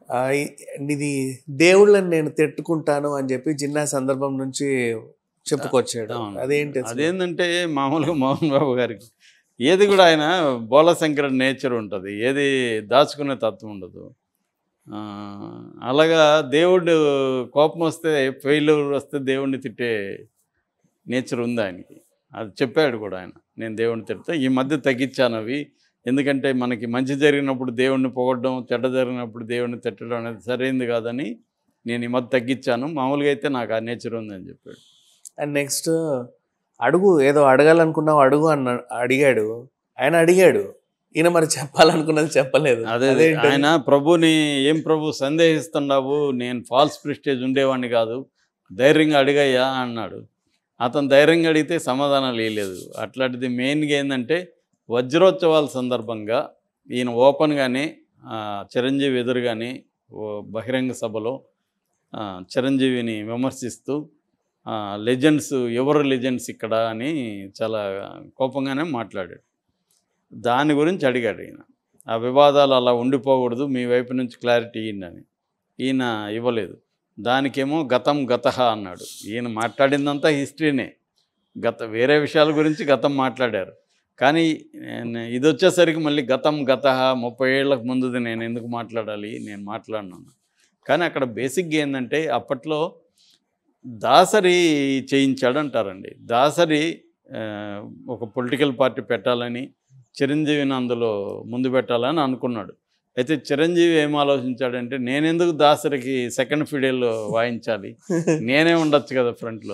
ఆ, ఇ- ఇది దేవుళ్ళని నేను తిట్టుకుంటాను అని చెప్పి చిన్న సందర్భం నుంచి చెప్పుకొచ్చాడు అవును. అదేంటి అసలు? అదేంటంటే మామూలుగా మోహన్ బాబు గారికి ఏది కూడా ఆయన బోలశంకర నేచర్ ఉంటుంది ఏది దాచుకునే తత్వం ఉండదు ఆ, అలాగా దేవుడు కోపం వస్తే ఫెయిల్యూర్ వస్తే దేవుడిని తిట్టే నేచర్ ఉంది ఆయనకి అది చెప్పాడు కూడా ఆయన నేను దేవుడిని తిడతా ఈ మధ్య తగ్గించాను అవి ఎందుకంటే మనకి మంచి జరిగినప్పుడు దేవుడిని పొగడడం చెడ్డ జరిగినప్పుడు దేవుడిని తిట్టడం అనేది సరైనది కాదని నేను ఈ మధ్య తగ్గించాను మామూలుగా అయితే నాకు ఆ నేచర్ ఉందని చెప్పాడు అండ్ నెక్స్ట్ అడుగు ఏదో అడగాలనుకున్నావు అడుగు అన్న అడిగాడు ఆయన అడిగాడు ఈయన మరి చెప్పాలనుకున్నది చెప్పలేదు అదే అదేంటి? ఆయన ప్రభుని ఏం ప్రభు సందేహిస్తున్నావు నేను ఫాల్స్ ప్రిస్టేజ్ ఉండేవాడిని కాదు ధైర్యంగా అడిగయ్యా అన్నాడు అతను ధైర్యంగా అడిగితే సమాధానాలు ఇవ్వలేదు అట్లాంటిది మెయిన్గా ఏంటంటే వజ్రోత్సవాల సందర్భంగా ఈయన ఓపెన్గానే ఆ, చిరంజీవి ఎదురుగానే ఓ బహిరంగ సభలో ఆ, చిరంజీవిని విమర్శిస్తూ లెజెండ్స్ ఎవరు లెజెండ్స్ ఇక్కడ అని చాలా కోపంగానే మాట్లాడాడు దాని గురించి అడిగాడు ఈయన ఆ వివాదాలు అలా ఉండిపోకూడదు మీ వైపు నుంచి క్లారిటీ ఇయ్యండి అని ఈయన ఇవ్వలేదు దానికేమో గతం గతహ అన్నాడు ఈయన మాట్లాడిందంతా హిస్టరీనే గత వేరే విషయాల గురించి గతం మాట్లాడారు కానీ నేను- ఇది వచ్చేసరికి మళ్ళీ గతం గతహ ముప్పై ఏళ్ళకు ముందుది నేను ఎందుకు మాట్లాడాలి నేను మాట్లాడినాను కానీ అక్కడ బేసిక్గా ఏంటంటే అప్పట్లో దాసరి చేయించాడు అంటారండి దాసరి ఆ, ఒక పొలిటికల్ పార్టీ పెట్టాలని చిరంజీవిని అందులో ముందు పెట్టాలని అనుకున్నాడు అయితే చిరంజీవి ఏం ఆలోచించాడంటే నేనెందుకు దాసరికి సెకండ్ ఫిడేల్లో వాయించాలి నేనే ఉండొచ్చు కదా ఫ్రంట్లో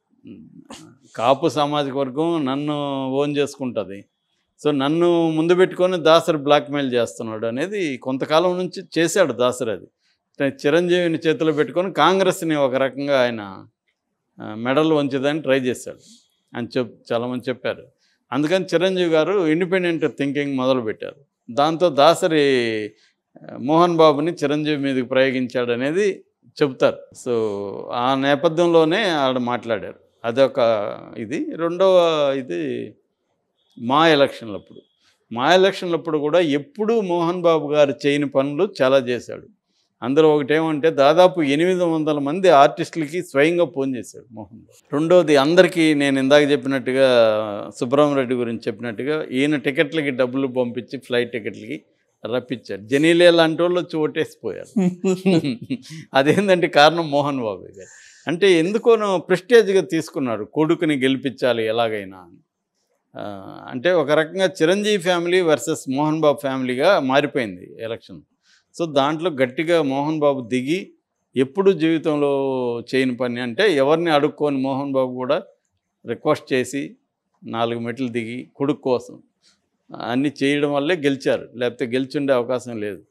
కాపు సామాజిక వర్గం నన్ను ఓన్ చేసుకుంటుంది సో నన్ను ముందు పెట్టుకొని దాసరి బ్లాక్మెయిల్ చేస్తున్నాడు అనేది కొంతకాలం నుంచి చేశాడు దాసరి అది అంటే చిరంజీవిని చేతిలో పెట్టుకొని కాంగ్రెస్ని ఒక రకంగా ఆయన ఆ, మెడల్ వంచదని ట్రై చేశాడు అని చెప్ చాలామంది చెప్పారు అందుకని చిరంజీవి గారు ఇండిపెండెంట్ థింకింగ్ మొదలుపెట్టారు దాంతో దాసరి ఆ, మోహన్ బాబుని చిరంజీవి మీదకి ప్రయోగించాడు అనేది చెప్తారు సో ఆ నేపథ్యంలోనే ఆడ మాట్లాడారు అదొక ఇది రెండవ ఇది మా ఎలక్షన్లప్పుడు మా ఎలక్షన్లప్పుడు కూడా ఎప్పుడూ మోహన్ బాబు గారు చేయని పనులు చాలా చేశాడు అందులో ఒకటేమంటే దాదాపు ఎనిమిది వందల మంది ఆర్టిస్టులకి స్వయంగా ఫోన్ చేశాడు మోహన్ బాబు రెండోది అందరికీ నేను ఇందాక చెప్పినట్టుగా సుబ్రహ్మరెడ్డి గురించి చెప్పినట్టుగా ఈయన టికెట్లకి డబ్బులు పంపించి ఫ్లైట్ టికెట్లకి రప్పించారు జనీలే లాంటి వాళ్ళు వచ్చి ఓటేసిపోయారు అదేంటంటే కారణం మోహన్ బాబు గారు అంటే ఎందుకోనో ప్రెస్టేజ్గా తీసుకున్నాడు కొడుకుని గెలిపించాలి ఎలాగైనా అని ఆ, అంటే ఒక రకంగా చిరంజీవి ఫ్యామిలీ వర్సెస్ మోహన్ బాబు ఫ్యామిలీగా మారిపోయింది ఎలక్షన్ సో దాంట్లో గట్టిగా మోహన్ బాబు దిగి ఎప్పుడు జీవితంలో చేయని పని అంటే ఎవరిని అడుక్కొని మోహన్ బాబు కూడా రిక్వెస్ట్ చేసి నాలుగు మెట్లు దిగి కొడుకు కోసం అన్నీ చేయడం వల్లే గెలిచారు లేకపోతే గెలిచుండే అవకాశం లేదు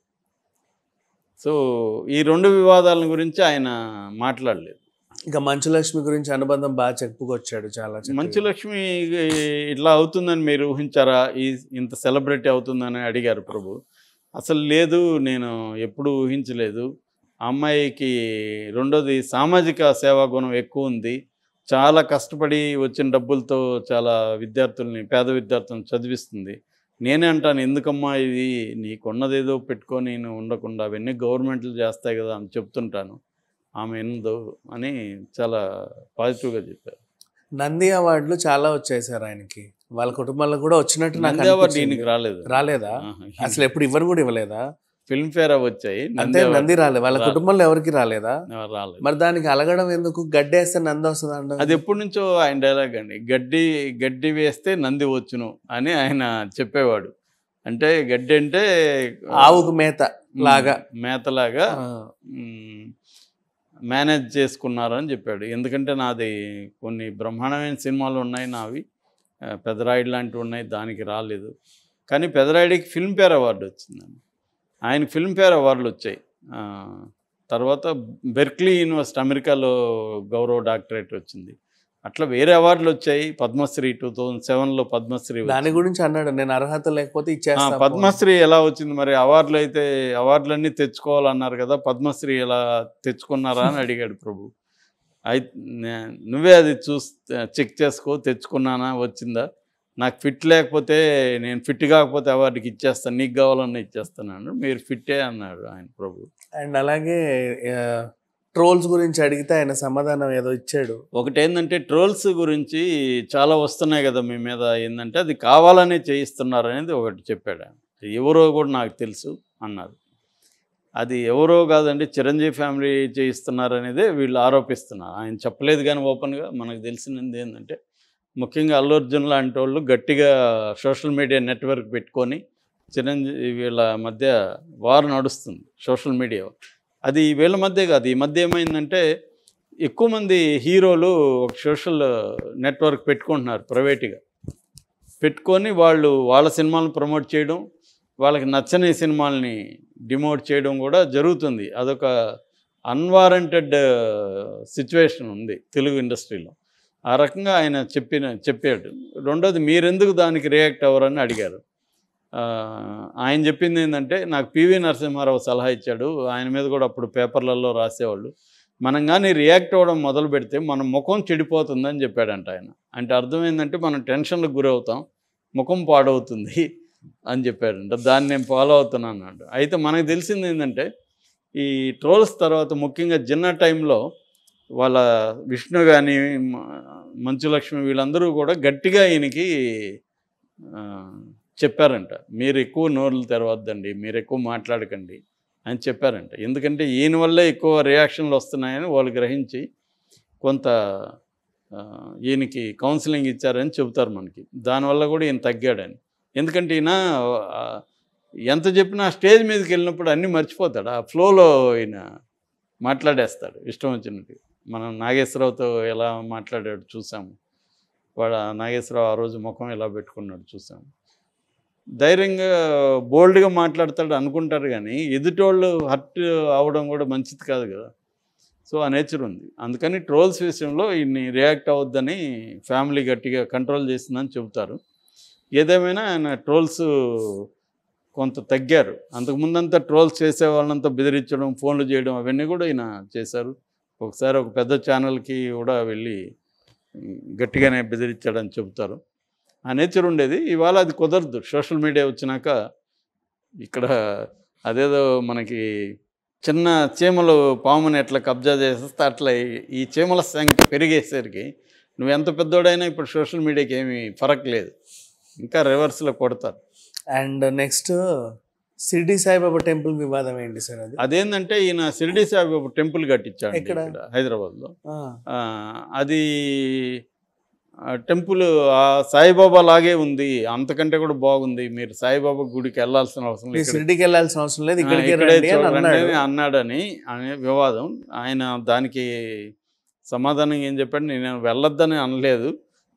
సో ఈ రెండు వివాదాల గురించి ఆయన మాట్లాడలేదు ఇంకా మంచు లక్ష్మి గురించి అనుబంధం బాగా చెప్పుకొచ్చాడు చాలా చక్కగా. మంచు లక్ష్మి ఇట్లా అవుతుందని మీరు ఊహించారా ఈ ఇంత సెలబ్రిటీ అవుతుందని అడిగారు ప్రభు అసలు లేదు నేను ఎప్పుడు ఊహించలేదు ఆ అమ్మాయికి రెండోది సామాజిక సేవా గుణం ఎక్కువ ఉంది చాలా కష్టపడి వచ్చిన డబ్బులతో చాలా విద్యార్థుల్ని పేద విద్యార్థులను చదివిస్తుంది నేనే అంటాను ఎందుకమ్మా ఇది నీకున్నదేదో పెట్టుకొని నేను ఉండకుండా అవన్నీ గవర్నమెంట్లు చేస్తాయి కదా అని చెప్తుంటాను ఆమె ఎందు అని చాలా పాజిటివ్గా చెప్పారు నంది అవార్డులు చాలా వచ్చాయి సార్ ఆయనకి వాళ్ళ కుటుంబాల్లో కూడా వచ్చినట్టు నాకు నంది అవార్డు అనిపించింది. దీనికి రాలేదు రాలేదా అసలు ఎప్పుడు ఇవ్వను కూడా ఇవ్వలేదా ఫిల్మ్ ఫేర్ వచ్చాయి అంతే నంది అవార్డు నంది రాలేదు వాళ్ళ రా- కుటుంబంలో ఎవరికి రాలేదా రాలేదు మరి దానికి అలగడం ఎందుకు గడ్డేస్తే నంది వస్తుంది అంట అది ఎప్పటి నుంచో ఆయన డైలాగ్ అండి గడ్డి గడ్డి వేస్తే నంది వచ్చును అని ఆయన చెప్పేవాడు అంటే గడ్డి అంటే ఆవుకు మేత లాగా మేతలాగా ఆ, మ్, మేనేజ్ చేసుకున్నారని చెప్పాడు ఎందుకంటే నాది కొన్ని బ్రహ్మాండమైన సినిమాలు ఉన్నాయి నావి ఆ, పెదరాయుడు లాంటివి ఉన్నాయి దానికి రాలేదు కానీ పెదరాయుడికి ఫిల్మ్ఫేర్ అవార్డు వచ్చిందండి ఆయన ఫిల్మ్ఫేర్ అవార్డులు వచ్చాయి ఆ, తర్వాత బెర్క్లీ యూనివర్సిటీ అమెరికాలో గౌరవ డాక్టరేట్ వచ్చింది అట్లా వేరే అవార్డులు వచ్చాయి పద్మశ్రీ టూ థౌజండ్ సెవెన్లో పద్మశ్రీ దాని వచ్చింది. గురించి అన్నాడు నేను అర్హత లేకపోతే ఆ, ఇచ్చేస్తా పద్మశ్రీ ఎలా వచ్చింది మరి అవార్డులు అయితే అవార్డులన్నీ తెచ్చుకోవాలన్నారు కదా పద్మశ్రీ ఎలా తెచ్చుకున్నారా అని అడిగాడు ప్రభు అయితే నే- నువ్వే అది చూస్ చెక్ చేసుకో తెచ్చుకున్నానా వచ్చిందా నాకు ఫిట్ లేకపోతే నేను ఫిట్ కాకపోతే అవార్డుకి ఇచ్చేస్తాను నీకు కావాలన్నా ఇచ్చేస్తాను అన్నాడు మీరు ఫిట్టే అన్నాడు ఆయన ప్రభు అండ్ అలాగే ట్రోల్స్ గురించి అడిగితే ఆయన సమాధానం ఏదో ఇచ్చాడు ఒకటి ఏంటంటే ట్రోల్స్ గురించి చాలా వస్తున్నాయి కదా మీ మీద ఏంటంటే అది కావాలనే చేయిస్తున్నారు అనేది ఒకటి చెప్పాడు ఆయన. ఎవరో కూడా నాకు తెలుసు అన్నారు అది ఎవరో కాదండి చిరంజీవి ఫ్యామిలీ చేయిస్తున్నారు అనేదే వీళ్ళు ఆరోపిస్తున్నారు ఆయన చెప్పలేదు కానీ ఓపెన్గా మనకు తెలిసినది ఏంటంటే ముఖ్యంగా అల్లు అర్జున్ లాంటి వాళ్ళు గట్టిగా సోషల్ మీడియా నెట్వర్క్ పెట్టుకొని చిరంజీవి వీళ్ళ మధ్య వార్ నడుస్తుంది సోషల్ మీడియా అది వీళ్ళ మధ్య కాదు ఈ మధ్య ఏమైందంటే ఎక్కువ మంది హీరోలు ఒక సోషల్ నెట్వర్క్ పెట్టుకుంటున్నారు ప్రైవేట్గా పెట్టుకొని వాళ్ళు వాళ్ళ సినిమాలను ప్రమోట్ చేయడం వాళ్ళకి నచ్చని సినిమాల్ని డిమోట్ చేయడం కూడా జరుగుతుంది అదొక అన్వారంటెడ్ సిచ్యువేషన్ ఉంది తెలుగు ఇండస్ట్రీలో ఆ రకంగా ఆయన చెప్పిన చెప్పాడు రెండోది మీరెందుకు దానికి రియాక్ట్ అవ్వరని అడిగారు ఆ, ఆయన చెప్పింది ఏంటంటే నాకు పివి నరసింహారావు సలహా ఇచ్చాడు ఆయన మీద కూడా అప్పుడు పేపర్లలో రాసేవాళ్ళు మనం కానీ రియాక్ట్ అవ్వడం మొదలు పెడితే మన ముఖం చెడిపోతుందని చెప్పాడంట ఆయన అంటే అర్థం ఏంటంటే మనం టెన్షన్లకు గురవుతాం ముఖం పాడవుతుంది అని చెప్పాడంట దాన్ని నేను ఫాలో అవుతున్నాను అన్నాడు అయితే మనకు తెలిసింది ఏంటంటే ఈ ట్రోల్స్ తర్వాత ముఖ్యంగా జిన్న టైంలో వాళ్ళ విష్ణు కానీ మంచులక్ష్మి వీళ్ళందరూ కూడా గట్టిగా ఈయనకి ఆ, చెప్పారంట మీరు ఎక్కువ నోర్లు తెరవద్దండి మీరు ఎక్కువ మాట్లాడకండి అని చెప్పారంట ఎందుకంటే ఈయన వల్లే ఎక్కువ రియాక్షన్లు వస్తున్నాయని వాళ్ళు గ్రహించి కొంత ఆ, ఈయనకి కౌన్సిలింగ్ ఇచ్చారని చెబుతారు మనకి దానివల్ల కూడా ఈయన తగ్గాడని ఎందుకంటే ఈయన ఆ, ఎంత చెప్పినా స్టేజ్ మీదకి వెళ్ళినప్పుడు అన్నీ మర్చిపోతాడు ఆ ఫ్లోలో ఈయన మాట్లాడేస్తాడు ఇష్టం వచ్చినట్టు మనం నాగేశ్వరరావుతో ఎలా మాట్లాడాడు చూసాము వాడు ఆ నాగేశ్వరరావు ఆ రోజు ముఖం ఎలా పెట్టుకున్నాడు చూసాము ధైర్యంగా బోల్డ్గా మాట్లాడతాడు అనుకుంటారు కానీ ఎదుటోళ్ళు హర్ట్ అవడం కూడా మంచిది కాదు కదా సో ఆ నేచర్ ఉంది అందుకని ట్రోల్స్ విషయంలో ఈయన్ని రియాక్ట్ అవ్వద్దని ఫ్యామిలీ గట్టిగా కంట్రోల్ చేసిందని చెబుతారు ఏదేమైనా ఆయన ట్రోల్స్ కొంత తగ్గారు అంతకుముందంతా ట్రోల్స్ చేసే వాళ్ళంతా బెదిరించడం ఫోన్లు చేయడం అవన్నీ కూడా ఈయన చేశారు ఒకసారి ఒక పెద్ద ఛానల్కి కూడా వెళ్ళి ఉమ్, గట్టిగానే బెదిరించాడని చెబుతారు ఆ నేచర్ ఉండేది ఇవాళ అది కుదరదు సోషల్ మీడియా వచ్చినాక ఇక్కడ అదేదో మనకి చిన్న చీమలు పాముని ఎట్లా కబ్జా చేసేస్తే అట్లా ఈ- ఈ చీమల సంఖ్య పెరిగేసరికి నువ్వు ఎంత పెద్దోడైనా ఇప్పుడు సోషల్ మీడియాకి ఏమీ ఫరక్ లేదు ఇంకా రివర్స్లో కొడతారు and next Shirdi Saibaba temple వివాదం ఏంటి సార్ అది అదేంటంటే ఈయన షిరిడి సాయిబాబా టెంపుల్ కట్టించాడు ఎక్కడ? ఇక్కడ హైదరాబాద్లో ఆ, ఆ, అది ఆ టెంపుల్ ఆ సాయిబాబా లాగే ఉంది అంతకంటే కూడా బాగుంది మీరు సాయిబాబా గుడికి వెళ్ళాల్సిన అవసరం మీరు లేదు షిర్డికి వెళ్ళాల్సిన అవసరం లేదు ఆ, ఇక్కడికి ఇక్కడే రండి అని చూడండి అన్నాడు అని అన్నాడని అనే వివాదం ఆయన దానికి సమాధానం ఏం చెప్పాడు నేను వెళ్ళొద్దని అనలేదు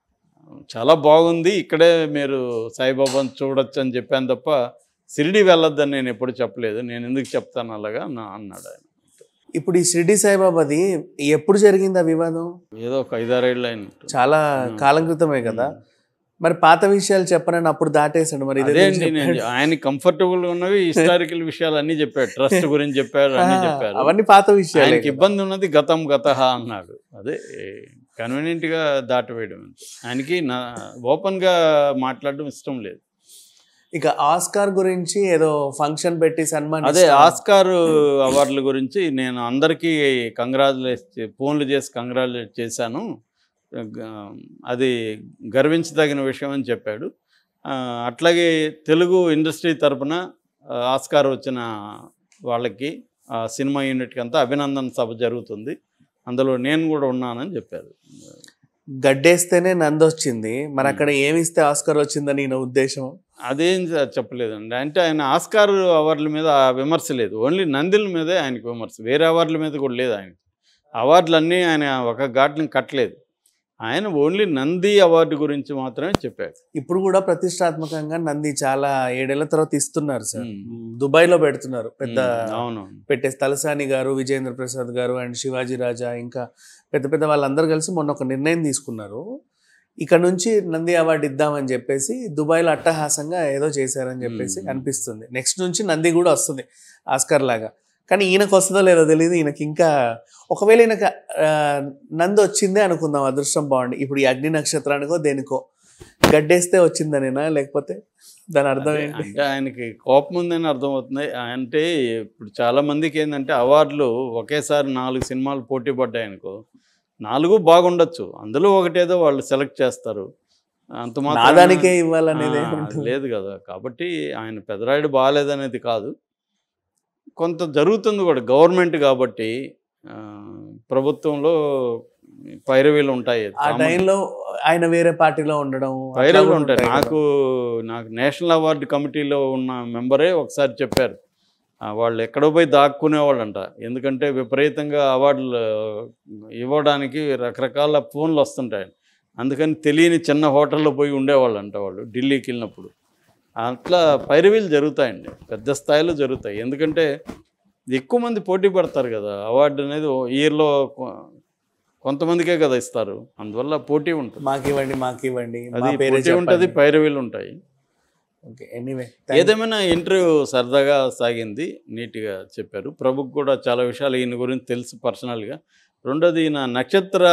చాలా బాగుంది ఇక్కడే మీరు సాయిబాబాని చూడొచ్చు అని చెప్పాను తప్ప షిరిడి వెళ్ళొద్దని నేను ఎప్పుడు చెప్పలేదు నేను ఎందుకు చెప్తాను అలాగా నా అన్నాడు ఆయన ఇప్పుడు ఈ షిర్డి సాయిబాబాది ఎప్పుడు జరిగింది ఆ వివాదం ఏదో ఒక ఐదారేళ్ళు అయినట్టు చాలా కాలం క్రితమే కదా మరి పాత విషయాలు చెప్పనని అప్పుడు దాటేశాడు మరి ఇదే అదే ఎందుకు అండి నేను చెప్పాడు? ఆయన కంఫర్టబుల్ ఉన్నవి హిస్టారికల్ విషయాలు అన్నీ చెప్పాడు ట్రస్ట్ గురించి చెప్పాడు అన్నీ ఆ, చెప్పారు అవన్నీ పాత విషయాలు ఆయనకి ఇబ్బంది ఉన్నది గతం గత అన్నాడు అదే కన్వీనియంట్గా దాటవేయడం అంతే. ఆయనకి నా ఓపెన్గా మాట్లాడడం ఇష్టం లేదు ఇక ఆస్కార్ గురించి ఏదో ఫంక్షన్ పెట్టి సన్మాన్ అదే ఆస్కార్ అవార్డుల గురించి నేను అందరికీ కంగ్రాచులేట్ ఫోన్లు చేసి కంగ్రాచులేట్ చేశాను గ- అది గర్వించదగిన విషయం అని చెప్పాడు ఆ, అట్లాగే తెలుగు ఇండస్ట్రీ తరపున ఆ, ఆస్కార్ వచ్చిన వాళ్ళకి ఆ సినిమా యూనిట్కి అంతా అభినందన సభ జరుగుతుంది అందులో నేను కూడా ఉన్నానని చెప్పారు గడ్డేస్తేనే నందొచ్చింది మరి అక్కడ ఏమి ఇస్తే ఆస్కార్ వచ్చిందని ఈయన ఉద్దేశం అదేం చ- చెప్పలేదండి అంటే ఆయన ఆస్కార్ అవార్డుల మీద ఆ విమర్శ లేదు ఓన్లీ నందిల మీదే ఆయనకు విమర్శ వేరే అవార్డుల మీద కూడా లేదు ఆయన అవార్డులన్నీ ఆయన ఒక ఘాట్ని కట్టలేదు ఆయన ఓన్లీ నంది అవార్డు గురించి మాత్రమే చెప్పాడు ఇప్పుడు కూడా ప్రతిష్టాత్మకంగా నంది చాలా ఏడేళ్ల తర్వాత ఇస్తున్నారు సార్ మ్మ్. దుబాయ్ లో పెడుతున్నారు పెద్ద అవును పెట్టే తలసాని గారు విజేంద్ర ప్రసాద్ గారు అండ్ శివాజీ రాజా ఇంకా పెద్ద పెద్ద వాళ్ళందరూ కలిసి మొన్న ఒక నిర్ణయం తీసుకున్నారు ఇక్కడ నుంచి నంది అవార్డు ఇద్దామని చెప్పేసి దుబాయ్లో అట్టహాసంగా ఏదో చేశారని చెప్పేసి మ్మ్. అనిపిస్తుంది నెక్స్ట్ నుంచి నంది కూడా వస్తుంది ఆస్కర్ లాగా కానీ ఈయనకు వస్తుందో లేదో తెలియదు ఈయనకి ఇంకా ఒకవేళ ఈయనకు ఆ, నంది వచ్చిందే అనుకుందాం అదృష్టం బాగుండి ఇప్పుడు ఈ అగ్ని నక్షత్రానికో దేనికో గడ్డేస్తే వచ్చిందనేనా లేకపోతే దాని అర్థం అంటే- ఏంటి అంటే ఆయనకి కోపం ఉందని అర్థమవుతుంది అంటే ఇప్పుడు చాలా మందికి ఏంటంటే అవార్డులు ఒకేసారి నాలుగు సినిమాలు పోటీ పడ్డాయి అనుకో నాలుగు బాగుండొచ్చు అందులో ఒకటేదో వాళ్ళు సెలెక్ట్ చేస్తారు అంత మాత్రాన- నాదానికే ఇవ్వాలనేది ఆ, ఏముంటుంది? లేదు కదా కాబట్టి ఆయన పెదరాయుడు బాగాలేదనేది కాదు కొంత జరుగుతుంది కూడా గవర్నమెంట్ కాబట్టి ఆ, ప్రభుత్వంలో పైరవీలు ఉంటాయి ఆ టైంలో ఆయన వేరే పార్టీలో ఉండడం అట్లా పైరవీలు కూడా ఉంటాయి ఉంటాయి కదా. నాకు నాకు నేషనల్ అవార్డు కమిటీలో ఉన్న మెంబరే ఒకసారి చెప్పారు ఆ, వాళ్ళు ఎక్కడో పోయి దాక్కునేవాళ్ళంట ఎందుకంటే విపరీతంగా అవార్డులు ఇవ్వడానికి రకరకాల ఫోన్లు వస్తుంటాయి అందుకని తెలియని చిన్న హోటల్లో పోయి ఉండేవాళ్ళంట వాళ్ళు ఢిల్లీకి వెళ్ళినప్పుడు అట్లా పైరవీలు జరుగుతాయండి పెద్ద స్థాయిలో జరుగుతాయి ఎందుకంటే ఎక్కువ మంది పోటీ పడతారు కదా అవార్డు అనేది ఇయర్లో కొంతమందికే కదా ఇస్తారు అందువల్ల పోటీ ఉంటుంది మాకు ఇవ్వండి మాకు ఇవ్వండి మా అది పేరే పోటీ ఉంటుంది పైరవీలు ఉంటాయి ఓకే ఎనీవే ఏదేమైనా ఇంటర్వ్యూ సరదాగా సాగింది నీట్గా చెప్పారు ప్రభుకు కూడా చాలా విషయాలు ఈయన గురించి తెలుసు పర్సనల్గా రెండోది ఈయన నక్షత్ర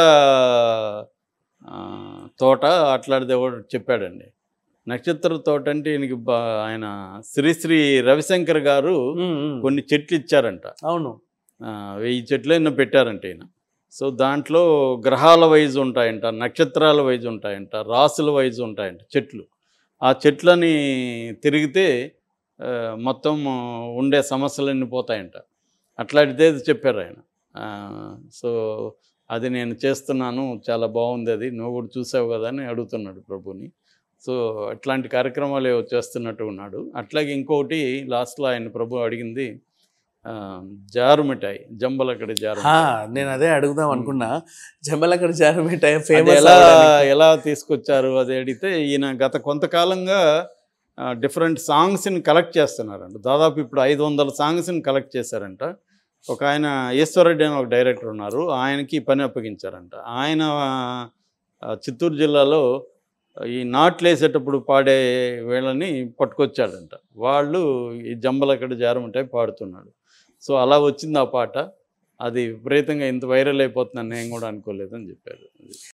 ఆ, తోట అట్లాంటిది ఒకటి చెప్పాడండి నక్షత్ర తోట అంటే ఈయనకి బా- ఆయన శ్రీశ్రీ రవిశంకర్ గారు కొన్ని చెట్లు ఇచ్చారంట అవును ఆ, వెయ్యి చెట్లు ఎన్నో పెట్టారంట ఈయన సో దాంట్లో గ్రహాల వైజ్ ఉంటాయంట నక్షత్రాల వైజ్ ఉంటాయంట రాసుల వైజ్ ఉంటాయంట చెట్లు ఆ చెట్లని తిరిగితే ఆ, మొత్తం ఉండే సమస్యలన్నీ పోతాయంట అట్లాంటిదే చెప్పారు ఆయన ఆ, సో అది నేను చేస్తున్నాను చాలా బాగుంది అది నువ్వు కూడా చూసావు కదా అని అడుగుతున్నాడు ప్రభుని సో అట్లాంటి కార్యక్రమాలు ఏవో చేస్తున్నట్టు ఉన్నాడు అట్లాగే ఇంకొకటి లాస్ట్లో ఆయన ప్రభు అడిగింది ఆ, జారు మిఠాయి జంబలకడి జారు హా, మిఠాయి. నేను అదే అడుగుదాం అనుకున్నా జంబలకడ జారమిట అది ఫేమస్ ఎలా ఎలా తీసుకొచ్చారు అది అడిగితే ఈయన గత కొంతకాలంగా డిఫరెంట్ సాంగ్స్ని కలెక్ట్ చేస్తున్నారంట దాదాపు ఇప్పుడు ఐదు వందల సాంగ్స్ని కలెక్ట్ చేశారంట ఒక ఆయన ఈశ్వరెడ్డి అని ఒక డైరెక్టర్ ఉన్నారు ఆయనకి ఈ పని అప్పగించారంట ఆయన ఆ, చిత్తూరు జిల్లాలో ఈ నాట్లు వేసేటప్పుడు పాడే వీళ్ళని పట్టుకొచ్చాడంట వాళ్ళు ఈ జంబలకడ జారమిఠాయి పాడుతున్నాడు సో అలా వచ్చింది ఆ పాట అది విపరీతంగా ఇంత వైరల్ అయిపోతుందని నేను కూడా అనుకోలేదని చెప్పారు